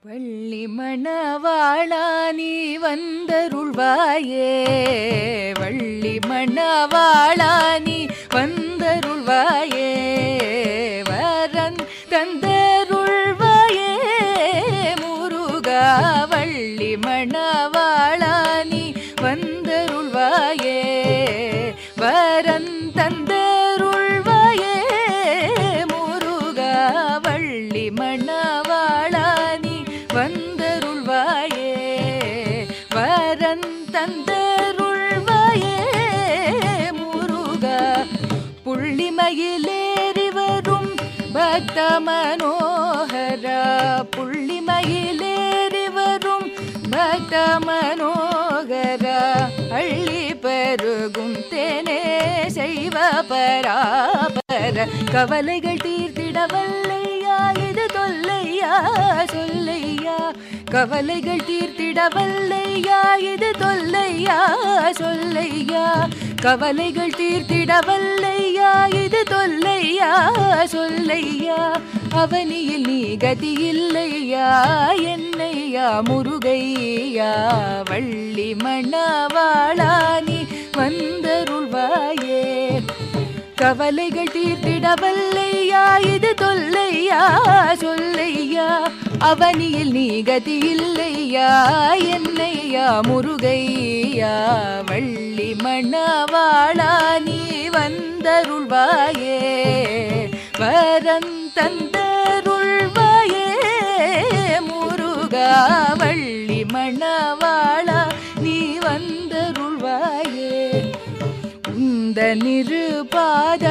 வள்ளி மணவாளா நீ வந்தருள்வாயே வள்ளி மணவாளா நீ வந்தருள்வாயே வரன் தந்தருள்வாயே முருகா வள்ளி மணவாளா நீ வந்தருள்வாயே வரன் தந்தருள்வாயே முருகா வள்ளி மணவாளா நீ வந்தருள்வாயே வரன் தந்தருள்வாயே முருகா புள்ளிமயிலேறி வரும் பக்த மனோகரா புள்ளிமயிலேறி வரும் பக்த மனோகரா அள்ளி பருகும் தேனே செய்வ பராபர கவலைகள் தீர்த்திட வல்லையா இது தொல்லையா சொல்லையா கவலைகள் தீர்த்திட வல்லையா இது தொல்லையா சொல்லையா கவலைகள் தீர்த்திட வல்லையா இது தொல்லையா சொல்லையா அவனியில் நீ கதி இல்லையா என்னையா முருகையா வள்ளி மணவாளா நீ வந்தருள்வாயே கவலைகள் தீர்த்திட வல்லையா இது தொல்லையா சொல்லையா அவனியில் நீ கதி இல்லையா என்னையா முருகையா வள்ளி மணவாளா நீ வந்தருள்வாயே வரன் தந்தருள்வாயே முருகா வள்ளி மணவாளா நீ வந்தருள்வாயே உந்த நிருபாத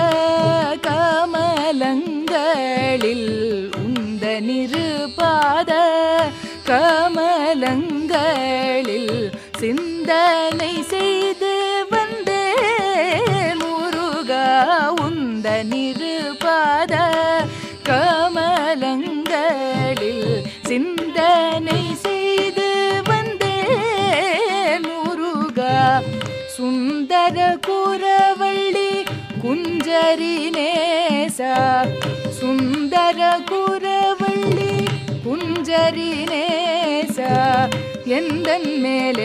கமலங்களில் உந்த நிருபாத கமலங்களில் சிந்தனை செய்து வந்தேன் முருகா உந்த நிருபாத கமலங்களில் சிந்தனை செய்து வந்தேன் முருகா சுந்தர குரவள்ளி குஞ்சரி நேசா சுந்தர குரவள்ளி குஞ்சரி நேசா எந்தன் மேலே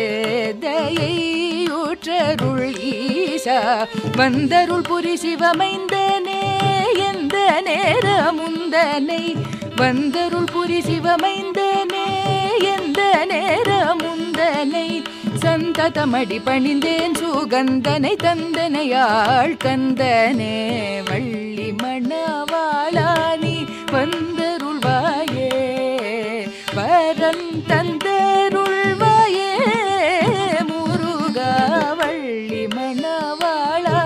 தயையூற்றருள் ஈசா வந்தருள் புரி சிவமைந்தனே எந்த நேரமுந்தனை வந்தருள் புரி சிவமைந்தனே எந்த நேரமுந்தனை சந்ததமடி பணிந்தேன் சுகந்தனை தந்தனையாள் கந்தனே வள்ளி மணவாளா நீ வந்தருள்வாயே வரன் தந்தருள்வாயே முருகா வள்ளி மணவாளா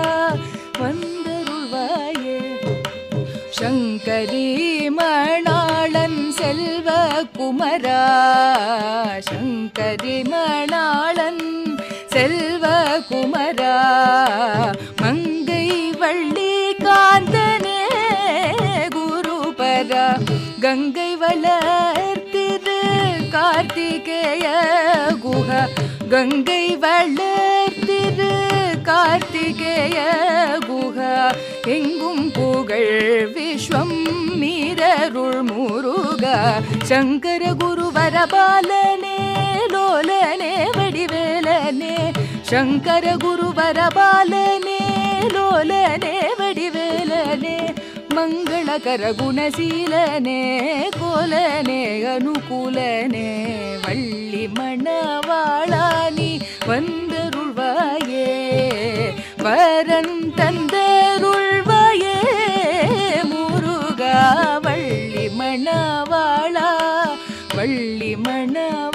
வந்தருள்வாயே சங்கரி மணாளன் செல்வ குமரா சங்கரி மணாளன் செல்வ குமரா மங்கை வள்ளி காந்தனே குருபரா கங்கை வளர்த்திரு கார்த்திகேய குஹ கங்கை வளர்த்திரு கார்த்திகேய குஹா எங்கும் புகழ் விஸ்வம் மீரருள் முருகா சங்கர குருவர பாலனே லோலனே வடிவேலனே சங்கர குருவர பாலனே லோலனே வடிவேலனே மங்களகர குணசீலனே கோலனே அனுகூலனே வள்ளி மணவாளா நீ வந்தருள்வாயே வரன் தந்தருள்வாயே முருகா வள்ளி மணவாளா வள்ளி மணவாளா